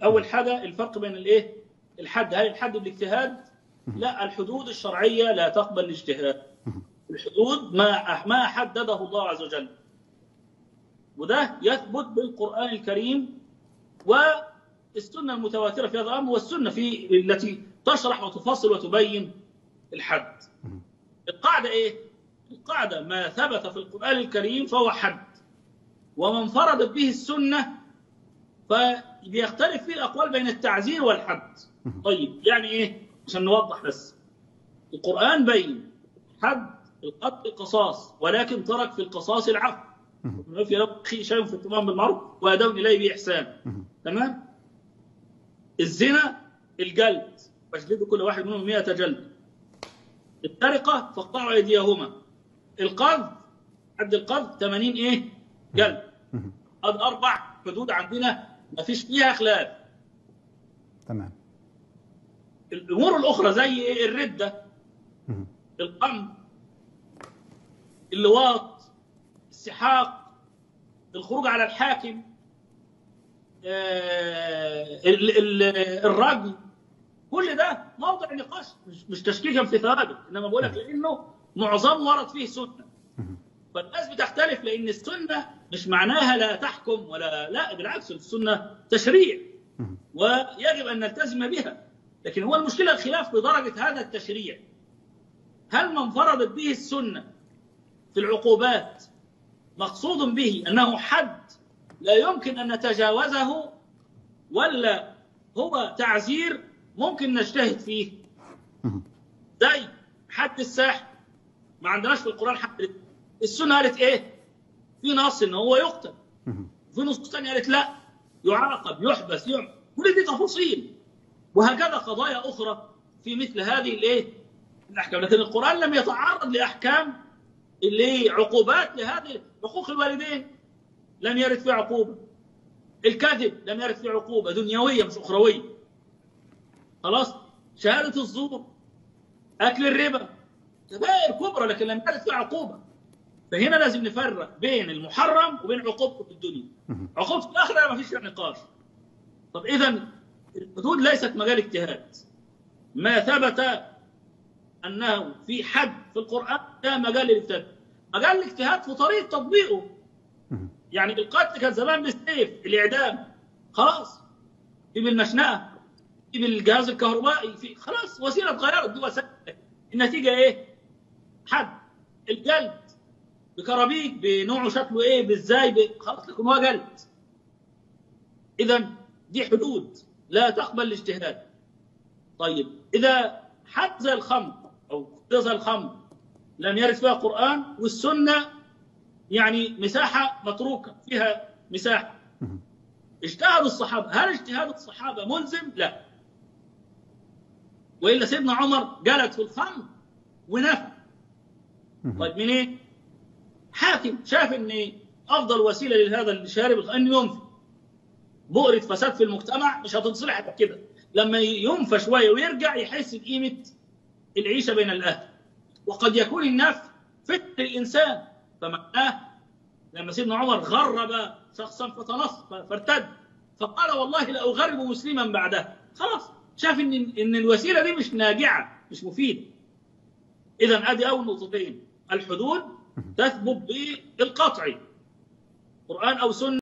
اول حاجه الفرق بين الايه الحد هل الحد بالاجتهاد لا الحدود الشرعيه لا تقبل الاجتهاد الحدود ما ما حدده الله عز وجل وده يثبت بالقران الكريم والسنه المتواتره في هذا الامر والسنه في التي تشرح وتفصل وتبين الحد القاعده ايه القاعده ما ثبت في القران الكريم فهو حد وما انفردت به السنه فبيختلف فيه الاقوال بين التعزير والحد طيب يعني ايه عشان نوضح بس القران بين حد القتل القصاص ولكن ترك في القصاص العفو ومن في له اخي شيء في التمام بالمعروف وادون اليه باحسان تمام الزنا الجلد واجلدوا كل واحد منهم 100 جلد السرقه فاقطعوا ايديهما القذف حد القذف 80 ايه جلد هذه اربع حدود عندنا ما فيش فيها خلاف تمام الامور الاخرى زي ايه الرده القمع اللواط السحاق الخروج على الحاكم آه، ال- ال- الرجل كل ده موضع نقاش مش- مش تشكيكا في ثوابت انما بقول لك لانه معظم ورد فيه سنه فالناس بتختلف لان السنه مش معناها لا تحكم ولا لا بالعكس السنه تشريع ويجب ان نلتزم بها لكن هو المشكله الخلاف بدرجه هذا التشريع هل ما انفردت به السنه في العقوبات مقصود به انه حد لا يمكن ان نتجاوزه ولا هو تعزير ممكن نجتهد فيه زي حد الساحر ما عندناش في القران حد السنه قالت ايه في نص ان هو يقتل في نصوص ثانيه قالت لا يعاقب يحبس يعمل كل دي تفاصيل وهكذا قضايا اخرى في مثل هذه الايه الاحكام لكن القران لم يتعرض لاحكام اللي عقوبات لهذه حقوق الوالدين لم يرد فيه عقوبه الكذب لم يرد فيه عقوبه دنيويه مش اخرويه خلاص شهاده الزور اكل الربا كبائر كبرى لكن لم يرد فيه عقوبه فهنا لازم نفرق بين المحرم وبين عقوبته في الدنيا عقوبته في الاخره ما فيش فيها نقاش طب اذا الحدود ليست مجال اجتهاد ما ثبت انه في حد في القران ده مجال الاجتهاد مجال الاجتهاد في طريقه تطبيقه يعني القتل كان زمان بالسيف الاعدام خلاص في بالمشنقه في بالجهاز الكهربائي في خلاص وسيله اتغيرت دي وسائل النتيجه ايه؟ حد الجلد بكرابيك بنوعه شكله ايه بازاي ب... خلاص لكن هو جلد اذا دي حدود لا تقبل الاجتهاد طيب اذا حد زي الخمر او زي الخمر لم يرد فيها قران والسنه يعني مساحه متروكه فيها مساحه اجتهد الصحابه هل اجتهاد الصحابه ملزم؟ لا والا سيدنا عمر جلد في الخمر ونفى طيب منين؟ حاكم شاف ان افضل وسيله لهذا الشارب ان ينفي بؤرة فساد في المجتمع مش هتنصلح إلا كده لما ينفى شويه ويرجع يحس بقيمه العيشه بين الاهل وقد يكون النفي فتن الانسان فمعناه لما سيدنا عمر غرب شخصا فتنص فارتد فقال والله لاغرب مسلما بعدها خلاص شاف ان ان الوسيله دي مش ناجعه مش مفيده اذا ادي اول نقطتين الحدود تثبت بالقطع قران او سنه